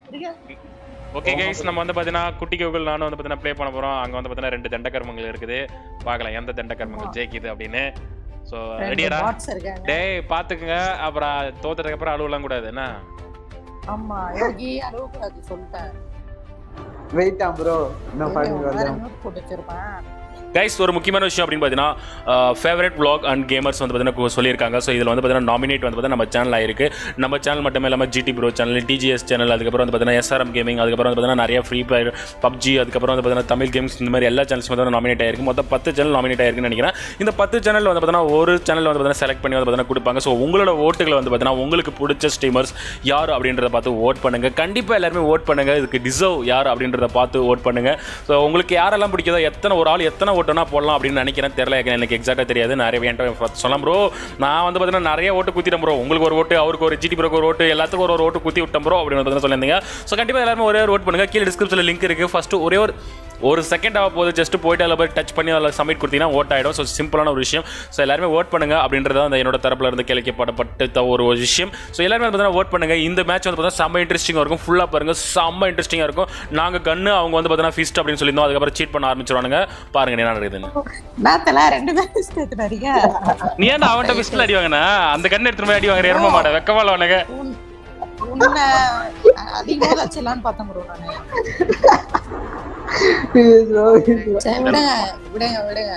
Okay guys நம்ம வந்து பாத்தீங்கன்னா குட்டி கோகுல் நானும் வந்து பாத்தீங்கன்னா ப்ளே பண்ண போறோம் அங்க வந்து பாத்தீங்கன்னா ரெண்டு தண்ட கர்மங்கள் இருக்குது பார்க்கலாம் எந்த தண்ட கர்மங்கள் ஜெயிக்குது அப்படின்னு சோ ரெடியாடா பாட்ஸ் இருக்காங்க டேய் பாத்துக்குங்க அப்புறம் தோத்ததுக்கு அப்புறம் அழுவலாம் கூடாது என்ன ஆமா யோகி அழுவக்கூடாது சொல்லிட்டேன் வெயிட்டா ப்ரோ இன்னும் ஃபைவ் வேற வரலாம் மியூட் போட்டு வச்சிருப்பேன் கைஸ் ஒரு முக்கியமான விஷயம் அப்படின்னு பார்த்தீங்கன்னா ஃபேவரட் vlog அண்ட் கேமர்ஸ் வந்து பார்த்தீங்கன்னா சொல்லியிருக்காங்க ஸோ இதில் வந்து பார்த்தீங்கன்னா நாமினேட் வந்து பார்த்தீங்கன்னா நம்ம சேனல் ஆயிருக்கு நம்ம சேனல் மட்டுமே இல்லாமல் GT pro channel DGS channel அதுக்கப்புறம் வந்து பார்த்தீங்கன்னா எஸ்ஆர்எம் கேமிங் அதுக்கப்புறம் வந்து பார்த்தீங்கன்னா நிறைய ஃப்ரீ ஃபயர் பப்ஜி அதுக்கப்புறம் வந்து பார்த்தீங்கன்னா தமிழ் கேம்ஸ் இந்த மாதிரி எல்லா சேனல்ஸ் வந்து நாமினேட் ஆயிருக்கு மொத்தம் பத்து சேனல் நாமினேட் ஆயிருக்குன்னு நினைக்கிறேன் இந்த பத்து சேனல் வந்து பார்த்தீங்கன்னா ஒரு சேனல் வந்து பார்த்தீங்கன்னா செலக்ட் பண்ணி வந்து பார்த்தீங்கன்னா கொடுப்பாங்க ஸோ உங்களோட ஓட்டுகளை வந்து பார்த்தீங்கன்னா உங்களுக்கு பிடிச்ச ஸ்ட்ரீமர்ஸ் யார் அப்படின்றத பார்த்து ஓட் பண்ணுங்க கண்டிப்பாக எல்லாருமே ஓட் பண்ணுங்க இதுக்கு டிசர்வ் யார் அப்படின்றத பார்த்து ஓட் பண்ணுங்க ஸோ உங்களுக்கு யாரெல்லாம் பிடிக்குதோ எத்தனை ஒரு ஆள் எத்தனை ஓட்டுனா போடலாம் அப்படின்னு நினைக்கிறேன் தெரியல எனக்கு எக்ஸாக்டாக தெரியாது நிறைய என்கிட்ட சொல்லலாம் ப்ரோ நான் வந்து பார்த்தீங்கன்னா நிறைய ஓட்டு குத்திட்டேன் ப்ரோ உங்களுக்கு ஒரு ஓட்டு அவருக்கு ஒரு ஜிடி ப்ரோக்கு ஒரு ஓட்டு எல்லாத்துக்கும் ஒரு ஒரு ஓட்டு குத்தி விட்டேன் ப்ரோ அப்படின்னு வந்து பார்த்தீங்கன்னா சொல்லியிருந்தீங்க ஸோ கண்டிப்பாக எல்லாருமே ஒரே ஒரு ஓட் பண்ணுங்க கீழே டிஸ்கிரிப்ஷனில் லிங்க் இருக்குது ஃபஸ்ட்டு ஒரே ஒரு ஒரு செகண்ட் ஆக போது ஜஸ்ட் போயிட்டு அதில் போய் டச் பண்ணி அதில் சப்மிட் கொடுத்தீங்கன்னா ஓட் ஆகிடும் ஸோ சிம்பிளான ஒரு விஷயம் ஸோ எல்லாருமே ஓட் பண்ணுங்க அப்படின்றது அந்த என்னோட தரப்புல இருந்து கேட்கப்படப்பட்ட ஒரு ஒரு விஷயம் ஸோ எல்லாருமே வந்து பார்த்தீங்கன்னா ஓட் பண்ணுங்க இந்த மேட்ச் வந்து பார்த்தீங்கன்னா செம்ம இன்ட்ரெஸ்டிங்காக இருக்கும் ஃபுல்லாக பாருங்க செம்ம இன்ட்ரெஸ்டிங்காக இருக்கும் நாங்கள் கண்ணு அவங்க வந்து பார்த்தீங்கன்னா ஃபிஸ்ட் அப்படின்னு சொல்லியிருந்தோம் அதுக்கப்புறம் சீட் பண்ண ஆரம்பிச்சிருவானுங்க பாருங்க என்ன நடக்குதுன்னு நாத்தல ரெண்டு பேரும் சேர்த்துனாரிங்க நீ ஏன்டா அவன்கிட்ட ஃபிஸ்ட்ல அடி வாங்கினா அந்த கண்ணு எடுத்துட்டு போய் அடி வாங்குற எரும மாட வெக்கமால அவனுங்க உன்னை அதிகமா வச்சிடலான்னு பார்த்தேன் ப்ரோ நானு சரி விடுங்க விடுங்க விடுங்க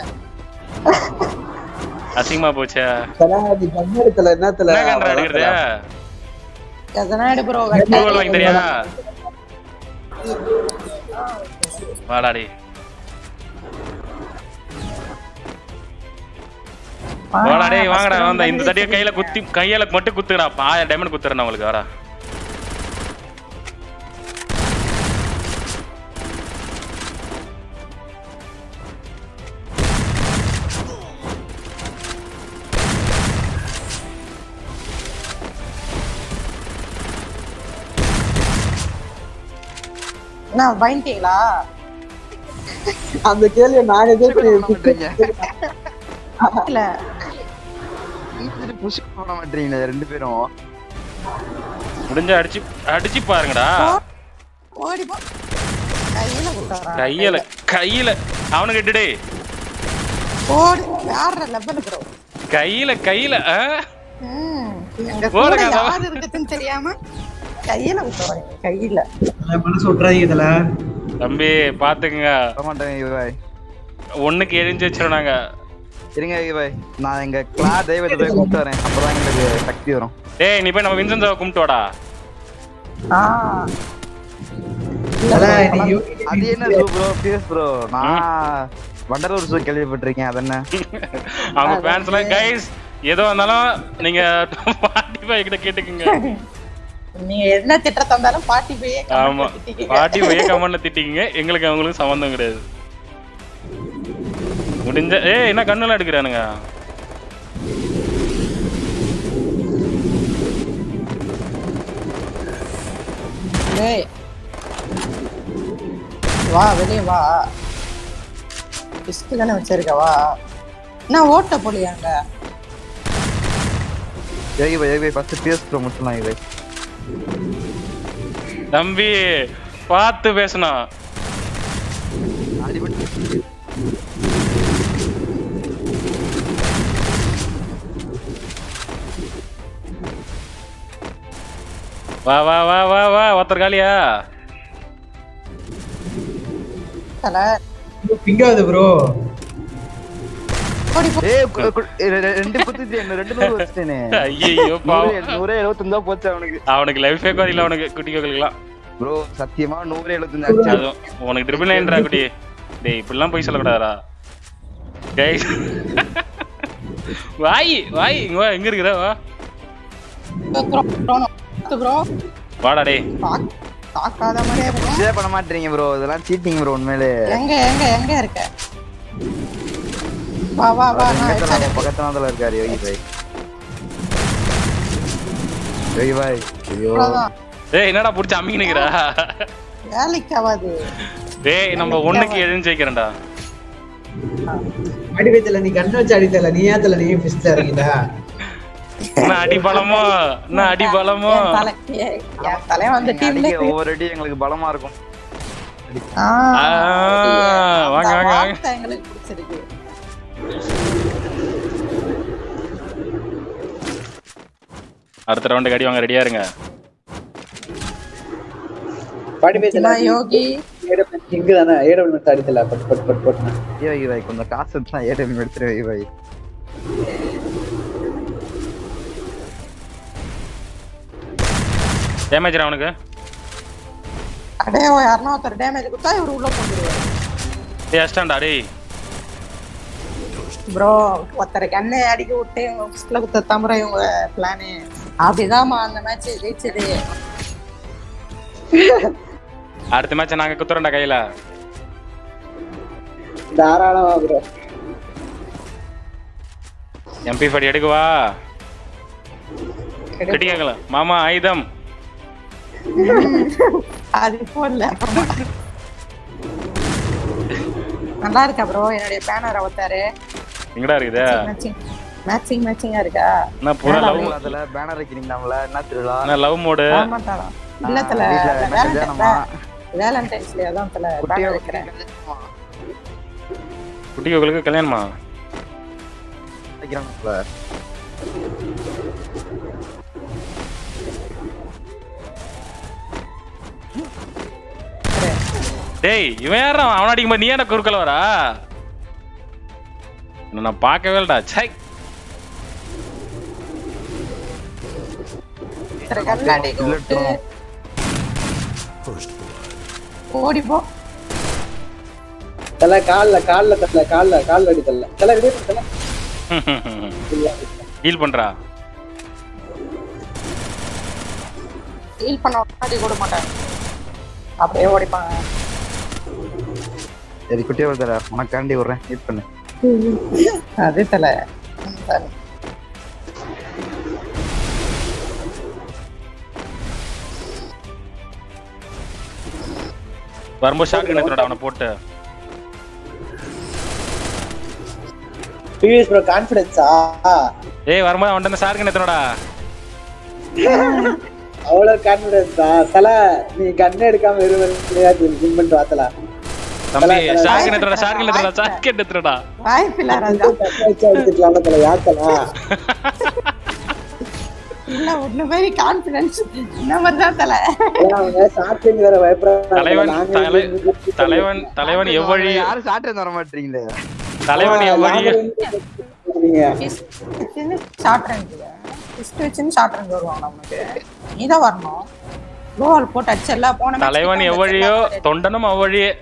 அசிங்கமா போச்சே சராதி கண்ணெடுத்துல என்னத்துல என்ன கன்றா எடுக்கிறது எதனாடு ப்ரோ கூகுள் வாங்கி தெரியா வாடாடி வாடா டேய் வாங்கடா வந்த இந்த தடிய கையில குத்தி கையில மட்டும் குத்துடா ஆயிரம் டைமண்ட் குத்துறேன் உங்களுக்கு வாடா என்ன பயந்துட்டீங்களா அந்த கேள்வியை நாங்க பண்றீங்க இல்ல புஷ் பண்ண மாட்டீங்களா ரெண்டு பேரும் முடிஞ்ச அடிச்சு அடிச்சு பாருங்கடா ஓடி போ கையில குத்தாரா கையில கையில அவனுக்கு எட்டுடே ஓடி யார லெவல் ப்ரோ கையில கையில ஆ? எங்க ஓடுங்க, கூட அதான். யார் இருக்குதுன்னு தெரியாம கையில குத்துறாங்க கையில மனசு விட்றாதீங்க இதுல தம்பி பாத்துக்குங்க வர மாட்டேங்க பாய் ஒண்ணுக்கு எழிஞ்சு வச்சிரும் நாங்க இருங்க பாய் நான் எங்க கிளாஸ் தெய்வத்தை போய் கூப்பிட்டு வரேன் அப்பதான் எங்களுக்கு சக்தி வரும் டேய் நீ போய் நம்ம வின்சென்சாவை கும்பிட்டு வாடா ஆ அது என்ன ப்ரோ பிஎஸ் ப்ரோ நான் வண்டலூர் ஷோ கேள்விப்பட்டிருக்கேன் அது என்ன அவங்க ஃபேன்ஸ் எல்லாம் கைஸ் எதோ இருந்தாலும் நீங்க பாட்டி பாய் கிட்ட கேட்டுக்குங்க நீங்க என்ன திட்ட தந்தாலும் பாட்டி போயே ஆமா பாட்டி போய் கமெண்ட்ல திட்டிக்கிங்க எங்களுக்கு அவங்களுக்கு சம்மந்தம் கிடையாது முடிஞ்ச ஏய் என்ன கண்ணெல்லாம் எடுக்கிறானுங்க ஏய் வா வெளியே வா பிஸ்கு தானே வச்சிருக்க வா என்ன ஓட்ட போலியாங்க யோகி பாய் யோகி பாய் ஃபர்ஸ்ட் பிஎஸ் ப்ரோ முடிச்சிடலாம் யோகி பாய் தம்பி பார்த்து பேசணும் அடிபட்டு வா வா வா வா வா ஒருத்தர் காலியா தல பிங்காது ப்ரோ ஓடி போ ஏய் கு- கு- ரெ- ரெ- ரெண்டு குத்துச்சு என்ன ரெண்டு நூறு வச்சுட்டேனே ஐயோ நூறு பாவம் நூறு எழுபத்தஞ்சா போச்சு அவனுக்கு அவனுக்கு லைஃப் ஃபேக் வரல அவனுக்கு குட்டி கோகளுக்குலாம் ப்ரோ சத்தியமா நூறு எழுபத்தஞ்சு ஆச்சு அதுவும் உனக்கு ட்ரிபிள் நைன்ரா குட்டி டேய் இப்படிலாம் போய் சொல்லக்கூடாதா கைஸ் வாய் வாய் இங்க வா எங்க இருக்கிற வா ப்ரோ ப்ரோ வாடா டேய் தாக்காத மாதிரியே இருக்கும் இதே பண்ண மாட்டீங்க ப்ரோ இதெல்லாம் சீட்டிங் ப்ரோ உண்மையிலே எங்க எங்க எங்க இருக்க வா வா வா நான் பக்கத்துல பக்கத்துல இருக்காரு யோகி பாய் யோகி பாய் ஐயோ அவ்வளவுதான் டேய் என்னடா புடிச்சு அம்மிக்கு நிக்கிறா வேலைக்கு ஆகாது டேய் நம்ம ஒண்ணுக்கு எழுந்து வைக்கிறேன்டா அடி வைத்தல நீ கண்ணு வச்சு அடித்தல நீ ஏத்தல நீ பிஸ்ட்ல இறங்கிட்ட என்ன அடி பலமோ என்ன அடி பலமோ என் தலை என் என் தலைவன் அந்த நீங்க டீம்ல அடிக்க ஒவ்வொரு அடி எங்களுக்கு பலமா இருக்கும் ஆ, வாங்க, வாங்க, வாங்க. எங்களுக்கு பிடிச்சிருக்கு அடுத்த ரவுண்டுக்கு அடி வாங்க ரெடியா இருங்க பாடி பேசல நான் யோகி இங்க தானே ஏடபிள் மெத்த அடித்தல பட் பட் பட் பட் ஐயோ ஐயோ பாய் கொஞ்சம் காசு இருந்தா ஏடிஎம் எடுத்துரு வை பாய் டேமேஜ் அவனுக்கு அடே யாருன்னா ஒருத்தர் டேமேஜ் கொடுத்தா இவர் உள்ள போந்துருவாரு டேய் அஸ்டாண்டா டேய் ப்ரோ ஒருத்தர் கண்ணை அடிக்க விட்டு இவங்க ஃபர்ஸ்ட்ல குத்த தம்புற இவங்க பிளானு அப்படிதாம்மா அந்த மேட்ச் ஜெயிச்சது அடுத்த மேட்ச் நாங்க குத்துறோம்டா கையில தாராளமா ப்ரோ எம்பி ஃபடி எடுக்கவா ரெடியாங்களா மாமா ஆயுதம் அது இப்போ இல்ல அப்புறமா. நல்லா இருக்கா ப்ரோ என்னுடைய பேனர் அவத்தாரு எங்கடா இருக்குது மேட்சிங் மேட்சிங் மேட்சிங்கா இருக்கா என்ன பூரா லவ் அதுல பேனர் வைக்கிறீங்க நம்மள என்ன திருவிழா என்ன லவ் மோடு ஆமாட்டாளா இல்ல தல வீட்ல என்ன கல்யாணமா? வேலண்டைன்ஸ்ல அதான் தல குட்டியா பேனர் வைக்கிறேன் குட்டி கோகுலுக்கு கல்யாணமா வைக்கிறாங்கல்ல டேய் இவன் யாரா அவன் அடிக்கும்போது நீ என்ன குறுக்கல வரா இன்னும் நான் பார்க்கவே இல்லடா சை ஒருத்தர் கண்ணை அடிக்க விட்டு ஓடி போ தல கால்ல கால்ல தல கால்ல கால்ல அடி தல தல ரெடி தல ஹீல் பண்றா ஹீல் பண்ண அடி கூட மாட்டாங்க அப்படியே ஓடிப்பாங்க சரி குட்டியா வருதல உனக்காண்டி விடுறேன் ஹிட் பண்ணு அது தல வரும்போது ஷாட் கணத்துல அவனை போட்டு பிவிஎஸ் ப்ரோ கான்ஃபிடன்ஸா ஏய் வரும்போது அவன்கிட்ட ஷாட் கணத்தனடா அவ்வளவு கான்ஃபிடன்ஸா தல நீ கண்ணு எடுக்காம வெறும் வின் பண்ணிட்டு வாத்தல தம்பி ஷாட் கணத்தனடா ஷாட் கணத்தனடா ஷாட் கணத்தனடா வாய்ப்பில்ல ராஜா எடுத்துக்கலாம்ல தல யாத்தலா இல்ல ஒண்ணு மாதிரி கான்பிடன்ஸ் இந்த மாதிரி தான் தல அவங்க சாப்பிட்டு வேற பயப்படுறாங்க தலைவன் நாங்க தலை தலைவன் தலைவன் எவ்வழி யாரும் சாட்டு வர மாட்டீங்களே தலைவன் எவ்வழி நீங்க ஷார்ட் ரேஞ்ச் ஃபிஸ்ட் வச்சுன்னு ஷார்ட் ரேஞ்ச் வருவாங்க நமக்கு நீ தான் வரணும் கோல் போட்டு அடிச்சல போன match தலைவன் கிட்ட எவ்வழியோ வச்சிருந்தா தொண்டனும் அவ்வழியே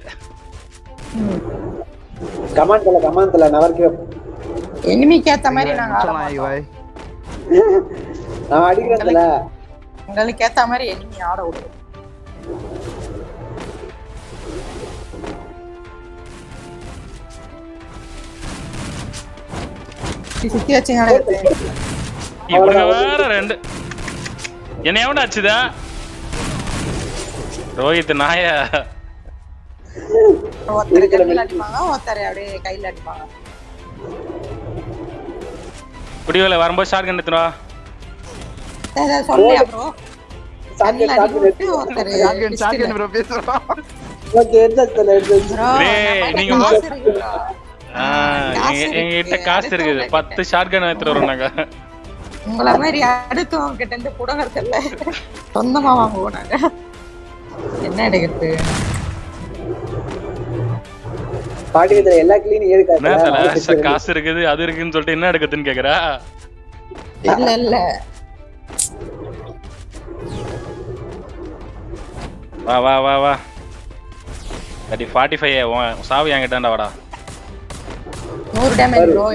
கமான் தல கமான் தல நவர்க்கு எனிமிக்கு ஏத்த மாதிரி நாங்க ஆட சொன்னாங்க மாட்டோம். பாய் நான் அடிக்கிறேன் தல உங்களுக்கு ஏத்த மாதிரி எனிமி ஆட விடுவோம் சுத்தி வச்சுங்க இவனுங்க வேற ரெண்டு என்ன எவன ஆச்சுதா ரோஹித் நாய ஒருத்தர் கையில அடிப்பாங்க ஒருத்தர் அப்படியே கையில அடிப்பாங்க குடிவேல வரும்போது ஷாட் கணத்துனா சரி, சரி, சொல்லியா ப்ரோ சாப்பிட்டு கையில அடி விட்டு சாப்பிட்டு ஒருத்தர் சாம்பியன் சாம்பியன் ப்ரோ பேசுறோம் ஓகே எடுத்து தல எடுத்து bro, டேய், நம்ம நீங்க காசு மொத- இருக்கு bro. காசு இருக்கு. எங்ககிட்ட காசு இருக்குது அடுத்தவங்க பத்து ஷாட் கன் எடுத்துட்டு வரோம் நாங்க உங்கள மாதிரி அடுத்தவங்க கிட்ட இருந்து புடங்கிறது இல்ல சொந்தமா வாங்குவோம் நாங்க என்ன எடுக்கிறது பாட்டி தல எல்லா கிளீனும் என்ன தல ஏற்காது காசு இருக்குது அது இருக்குன்னு சொல்லிட்டு என்ன எடுக்குதுன்னு கேக்குறா இல்ல இல்ல வா வா வா வா அடி ஃபார்ட்டி ஃபைவ் சாவு என்கிட்டண்டா வாடா நூறு டேமேஜ் ப்ரோ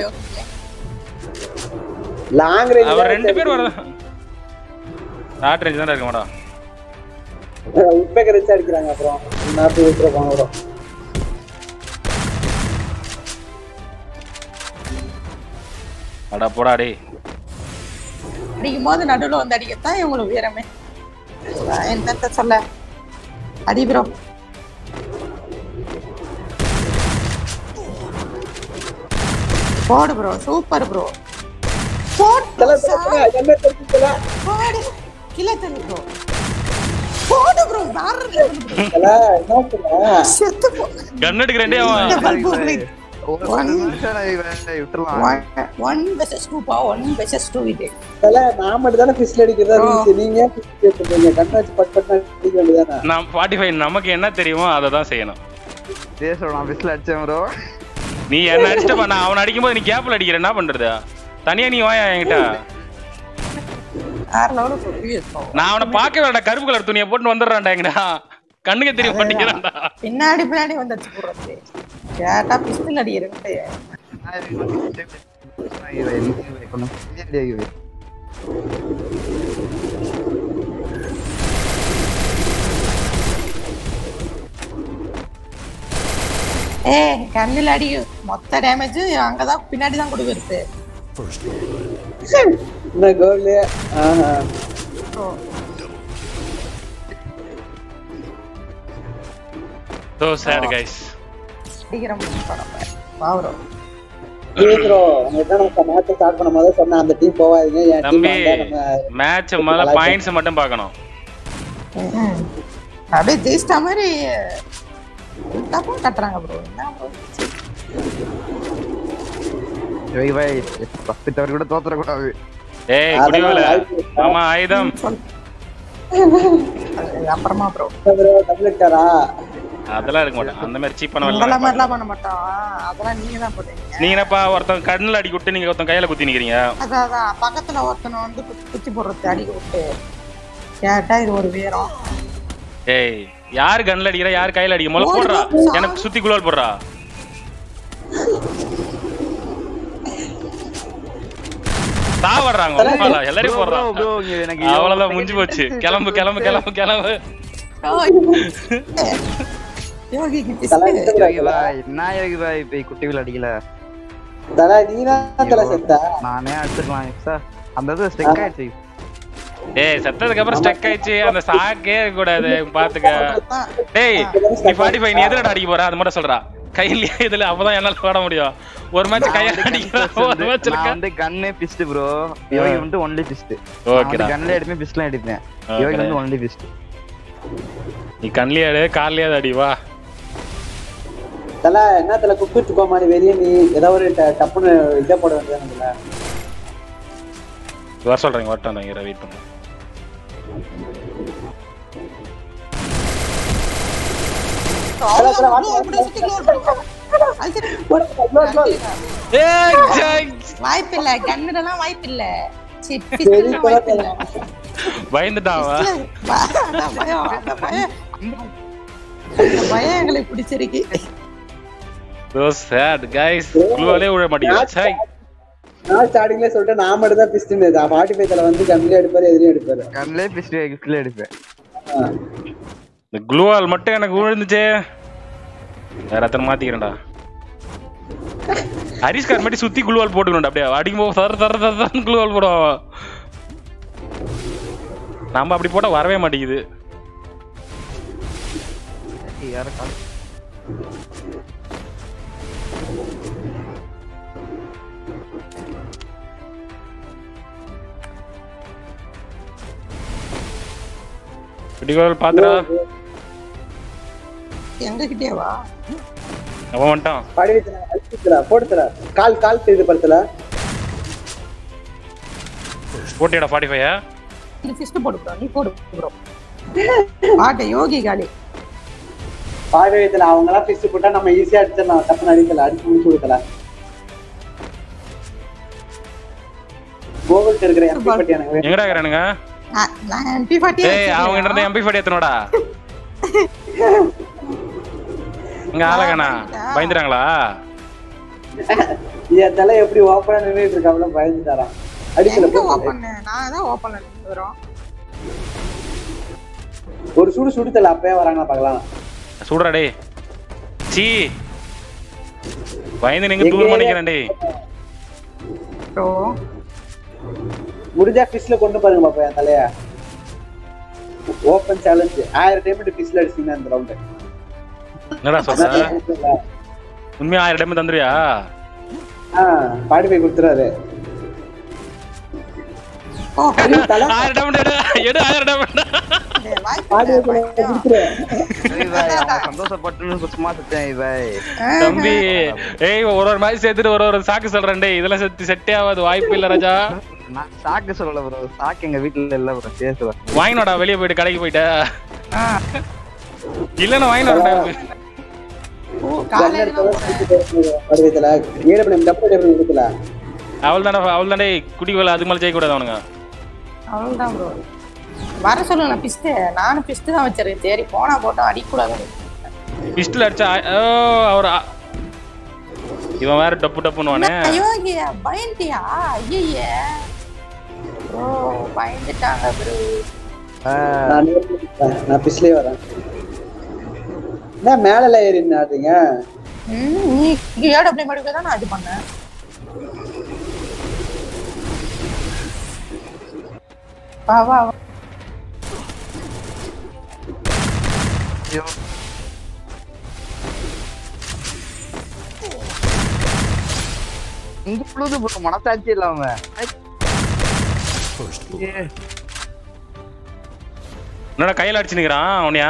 லாங் ரேஞ்ச் அவர் ரெண்டு பேர் வரதா ஷார்ட் ரேஞ்ச் தான் இருக்க மாடா உப்பேக்கர் வச்சு அடிக்கிறாங்க அப்புறம் நாற்பது விட்டுருப்பாங்க அப்புறம் அடா போடா டேய் அடிக்கும் போது நடுவுல வந்து அடிக்கத்தான் இவங்களுக்கு வீரமே நான் என்னத்த சொல்ல அடி ப்ரோ போடு ப்ரோ சூப்பர் ப்ரோ தல தல தல கண்ணை திறந்து தல போடு கீழே தள்ளு ப்ரோ போடு ப்ரோ வேற level bro. தல என்ன பண்ண செத்து போ கன் எடுக்கிறேன்டே அவன் ஒரு நிமிஷம் நான் இவன் விட்டுறலாம் ஒன் வெர்சஸ் டூ பா ஒன் வெர்சஸ் டூ இது தல நான் மட்டும் தானே பிஸ்ல அடிக்கிறதா இருந்துச்சு நீங்க ஏன் பிஸ்ல எடுத்துறீங்க கண்ணை வச்சு பட் பட் அடிக்க வேண்டியதானே நான் ஃபார்ட்டி ஃபைவ் நமக்கு என்ன தெரியுமோ அதை தான் செய்யணும் பேச நான் பிஸ்ல அடிச்சேன் ப்ரோ நீ என்ன அடிச்சிட்டப்பா நான் அவன் அடிக்கும்போது நீ கேப்ல அடிக்கிற என்ன பண்றது தனியா நீ வாயா என்கிட்ட வேற லெவலில் சொல்லி நான் அவனை பார்க்க வேண்டாம் கருப்பு கலர் துணியை போட்டு வந்துடுறான்டா எங்கடா கண்ணுக்கு தெரிய மாட்டேங்கிறான்டா பின்னாடி பின்னாடி வந்து அடிச்சு போடுறது கேட்டா பிஸ்டல் அடிக்கிறேன்ட்டு ஏ கண்ணில் அடி மொத்த டேமேஜ் அங்கதான் பின்னாடி தான் கொடுக்குறது என்ன கோல் ஆஹா ஸோ சேட் கைஸ் அடிக்கிற படம் பாவரம் ப்ரோ உங்ககிட்ட நம்ம மேட்ச் ஸ்டார்ட் பண்ணும் போது சொன்னேன் அந்த டீம் போவாதீங்க என் டீம் தம்பி நம்ம மேட்ச் மேல பாயிண்ட்ஸ் மட்டும் பார்க்கணும் அப்படியே ஜெயிச்சிட்ட மாதிரி தப்பும் கட்டுறாங்க ப்ரோ என்ன bro? பாய் பத்து தவறு கூட தோத்துறக்கூடாது ஏய் அதெல்லாம் குடிவேல வாய்ப்பு இல்ல. ஆமா ஆயுதம் சொல் அது அப்புறமா ப்ரோ ப்ரோ டபுள் அடிச்சாரா அதெல்லாம் இருக்க மாட்டேன் அந்த மாதிரி சீப்பான உங்கள வேலை மாதிரிலாம் பண்ண மாட்டோம் அதெல்லாம் நீங்க தான் போட்டீங்க நீங்க என்னப்பா ஒருத்தன் கண்ணுல அடி விட்டு நீங்க ஒருத்தன் கையில குத்தி நிக்கிறீங்க அதான் அதான் பக்கத்துல ஒருத்தனை வந்து குத்தி- குத்தி போடுறது அடிக்க விட்டு கேட்டா இது ஒரு வீரம் ஏய் யார் கண்ணுல அடிக்கிறா யார் கையில அடிக்க முதல்ல போடுறா எனக்கு சுத்தி குளோல் போடுறா சாவடுறாங்க உண்மையில, எல்லாரையும் போடுறான் ப்ரோ இங்க எனக்கு அவ்வளவுதான் முடிஞ்சு போச்சு கிளம்பு கிளம்பு கிளம்பு கிளம்பு யோகிக்கு தல பிஸ்கட் யோகி பாய் நான் யோகி பாய் போய் குட்டிகள் அடிக்கல தல நீ தான் தல செத்த நானே அடிச்சிருக்கலாம் சார் அந்த இது ஸ்டெக் ஆயிடுச்சு டேய் செத்ததுக்கு அப்புறம் ஸ்டக் ஆயிடுச்சு அந்த சாக்கே இருக்க கூடாது பாத்துக்க டேய் நீ ஃபார்ட்டி ஃபைவ் நீ எதுல அடிக்க போற அது மட்டும் சொல்றா கையிலயே இதுல அப்பதான் என்னால போட முடியும் ஒரு மேட்ச் கையால அடிக்கிறா ஒரு மேட்ச் நான் இருக்க வந்து கன்னே பிஸ்ட் ப்ரோ யோகி வந்து ஒன்லி பிஸ்ட் ஓகேடா கன்ல எடுப்பேன் பிஸ்ட்லாம் எடுப்பேன் யோகி வந்து ஒன்லி பிஸ்ட் நீ கண்லயே அடி கால்லயே அடி வா தல என்ன தல குப்பிட்டு கோமாளி வெளியே நீ ஏதாவது ஒரு ட- டப்புன்னு இதை போட வேண்டியதானே வர சொல்றேங்க வரட்டும் நான் வெயிட் பண்ணு ஏய் ஜெய். வாய்ப்பு இல்ல கண்ணுலாம் வாய்ப்பு இல்ல சி, சரி, பிஸ்கட்ல வாய்ப்பு இல்ல பயந்துட்டான் அவன். ப- அதான் பயம் அந்த பயம் அந்த பயம் எங்களுக்கு பிடிச்சிருக்கு So sad, guys. குழுவாலே விழ மாட்டேங்குது சை. நான் ஸ்டார்டிங்ல சொல்லிட்டு நான் மட்டும் தான் பிஸ்டின் ஃபார்ட்டி ஃபைவ் தல வந்து கம்மியா எடுப்பாரு எதிரியும் எடுப்பாரு கன்லே பிஸ்ட் கிஸ்ட்ல எடுப்பேன் ஆ. இந்த குளுவால் மட்டும் எனக்கு விழுந்துச்சே வேற எத்தனை மாத்திக்கிறேன்டா ஹரிஸ்கார் மட்டும் சுத்தி குளுவால் போட்டுக்கணும்டா அப்படியே அடிக்கும் போது தர தர தர தரன்னு குளுவால் போடுவோம் நம்ம அப்படி போட்டா வரவே மாட்டேங்குது யார கால் குடிகோல் பாத்துடா எங்க கிட்டேவா அவன் வந்துட்டான் பாடி வச்சு அடிச்சுல போட்டு தல கால் கால் தெரியுது படத்துல போட்டியடா ஃபார்ட்டி ஃபைவ் இந்த ஃபிஸ்ட் போடு ப்ரோ நீ போடு ப்ரோ பாட்டு யோகி காலி பாடி வைத்துல அவங்க எல்லாம் பிஸ்ட் போட்டா நம்ம ஈஸியா அடிச்சிடலாம் டப்புன்னு அடிக்கல அடிச்சு முடிச்சு கொடுக்கல கோகுல்ட்ட இருக்கிற எம்பி பட்டி எனக்கு வேணும். எங்கடா இருக்கிறானுங்க நான் நான் எம்பி பாட்டி ஏய் அவங்க கிட்ட இருந்து எம்பி ஃபார்ட்டி எத்தனோடா இங்க ஆளகண்ணா பயந்துட்டாங்களா என் தலை எப்படி ஓப்பனா நின்றுட்டு இருக்காமல பயந்துட்டாராம் அடிக்கல எங்க போட்டு. ஓபன் நான் தான் ஓபன்ல நிக்கிறோம் ஒரு சுடு சுடு தலை அப்பயே வராங்க பார்க்கலாம் சுடுறா டேய் சீ பயந்து நீங்க தூர் பண்ணிக்கிறேன் டேய் ப்ரோ முடிஞ்சா ஃபிஷ்ல கொண்டு பாருங்க பாப்பா என் தலைய ஓப்பன் சேலஞ்ச் ஆயிரம் டைம் ஃபிஷ்ல அடிச்சீங்கன்னா இந்த ரவுண்ட் என்னடா சொல்ற உண்மையா ஆயிரம் டைம் தந்துருவியா ஆ பாடி போய் கொடுத்துறாரு ஓ ஆயிரம் டபுள் எடு எடு ஆயிரம் டபுள் டேய், வாய்ப்பு ஆடியோ இல்லை, வாய்ப்பு இல்லை. சரி பாய் அவன் சந்தோஷப்பட்டுன்னு சுத்தமா செத்தேன் பாய் தம்பி ஏய் ஒரு ஒரு மாதிரி சேர்த்துட்டு ஒரு ஒரு சாக்கு சொல்றேன் டேய் இதெல்லாம் செத்து செட்டே ஆகாது வாய்ப்பு இல்ல ராஜா நான் சாக்கு சொல்லல ப்ரோ சாக்கு எங்க வீட்டுல இல்ல ப்ரோ பேசுவேன் வாங்கினோடா வெளியே போயிட்டு கடைக்கு போயிட்ட ஆ. இல்லன்னா வாங்கினோடா ஓ, காலையில தான் போறேன். வருவத்துல ஏழு டப்பு டப்பு கொடுக்கல அவள் தானே அவள் தானே குடி வேலை அதுக்கு மேலே ஜெயிக்கூடாது அவனுங்க அவ்வளவுதான் ப்ரோ வர சொல்லுங்க பிஸ்ட் நானும் பிஸ்ட் தான் வச்சிருக்கேன் சரி போனா போட்டோம் அடிக்கூடாது பிஸ்டல் அடிச்சா ஓ அவர் ஆ- இவன் வேற டப்பு டப்புன்னு அயோக்கிய பயந்தியா ஐயே ஓ பயந்துட்டாங்க ப்ரோ நான் நேர்ல- நான் பிஸ்லயே வரேன் என்ன மேல ஏறி நின்னாடுறீங்க ம் நீ ஏடபிள்யூ மடிக்க தான் நான் இது பண்ணேன் வா வா வா. ஐயோ. இங்க புழுது ப்ரோ மனசாட்சி இல்லாம என்னடா கையில அடிச்சு நிக்கிறான் அவனையா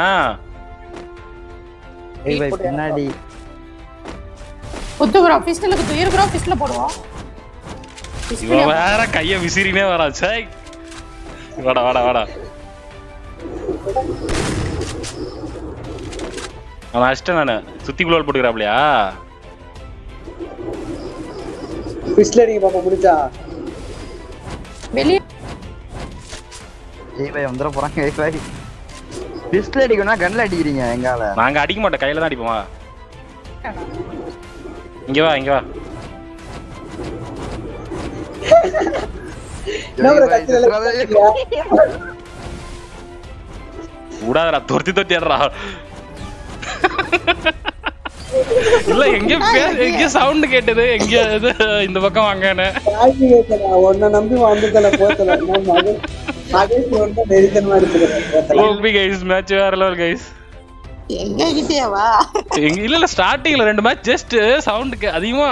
ஏய் பாய் பின்னாடி குத்து ப்ரோ பிஸ்டல குத்து இரு ப்ரோ பிஸ்டல போடுவோம் pistol இவன் வேற கைய விசிறினே வரா சை வாடா வாடா வாடா அவன் அஷ்டம் நானு சுத்தி குளோல் போட்டுக்கிறாப்லையா பிஸ்ல அடிக்க பாப்பா முடிச்சா வெளியே ஏய் பாய் வந்துட போறாங்க ஏய் பாய் பிஸ்டல் அடிக்கணும்னா கன்ல அடிக்கிறீங்க எங்கால நாங்க அடிக்க மாட்டோம் கையில தான் அடிப்போம் வா இங்க வா இங்க வா என்ன bro கத்தியில எல்லாம் கத்தியா? விடாதடா தொர்த்தி தொர்த்தி ஆடுறா இல்ல எங்க எங்க சவுண்ட் கேட்டது எங்க இது இந்த பக்கம் வாங்கன்னு தாய்க்கு கேட்கல, உன்னை நம்பி வந்ததுல போத்தல நான் மகே- மகேஷ் வந்து நெரித்தனமா இருக்கிறேன் போத்தல. ஓபி கைஸ் மேட்ச் வேற லெவல் கைஸ் எங்க கிட்டே வா எங்க இல்ல இல்ல ஸ்டார்டிங்ல ரெண்டு மேட்ச் ஜஸ்ட் சவுண்டுக்கு அதிகமா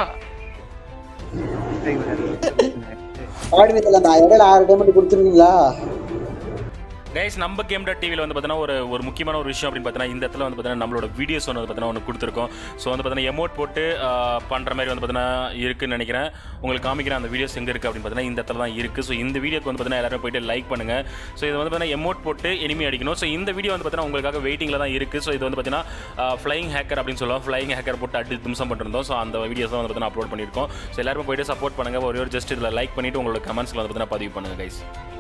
ஆடினதுல நான் இடையில ஆறு டைமண்ட் கொடுத்துருக்கீங்களா கைஸ் நம்ம கேம் டாட் டிவியில் வந்து பார்த்தீங்கன்னா ஒரு ஒரு முக்கியமான ஒரு விஷயம் அப்படின்னு பார்த்தீங்கன்னா இந்த இடத்துல வந்து பார்த்தீங்கன்னா நம்மளோட வீடியோஸ் வந்து பார்த்தீங்கன்னா ஒன்று கொடுத்துருக்கோம் ஸோ வந்து பார்த்தீங்கன்னா எமோட் போட்டு பண்ணுற மாதிரி வந்து பார்த்தீங்கன்னா இருக்குன்னு நினைக்கிறேன் உங்களுக்கு காமிக்கிறேன் அந்த வீடியோஸ் எங்கே இருக்குது அப்படின்னு பார்த்தீங்கன்னா இந்த இடத்துல தான் இருக்குது ஸோ இந்த வீடியோக்கு வந்து பார்த்தீங்கன்னா எல்லாரும் போயிட்டு லைக் பண்ணுங்கள் ஸோ இது வந்து பார்த்தீங்கன்னா எமோட் போட்டு எனிமி அடிக்கணும் ஸோ இந்த வீடியோ வந்து பார்த்தீங்கன்னா உங்களுக்காக வெயிட்டிங்கில் தான் இருக்குது ஸோ இது வந்து பார்த்தீங்கன்னா ஃப்ளைங் ஹேக்கர் அப்படின்னு சொல்லுவோம் ஃப்ளைங் ஹேக்கர் போட்டு அடி திம்சம் பண்ணிருந்தோம் ஸோ அந்த வீடியோஸ் தான் வந்து பார்த்தீங்கன்னா அப்லோட் பண்ணியிருக்கோம் ஸோ எல்லாரும் போயிட்டு சப்போர்ட் பண்ணுங்கள் ஒரே ஒரு ஜஸ்ட் இதில் லைக் பண்ணிவிட்டு உங்களோட கமெண்ட்ஸில் வந்து பார்த்தீங்கன்னா பதிவு பண்ணுங்கள் கைஸ்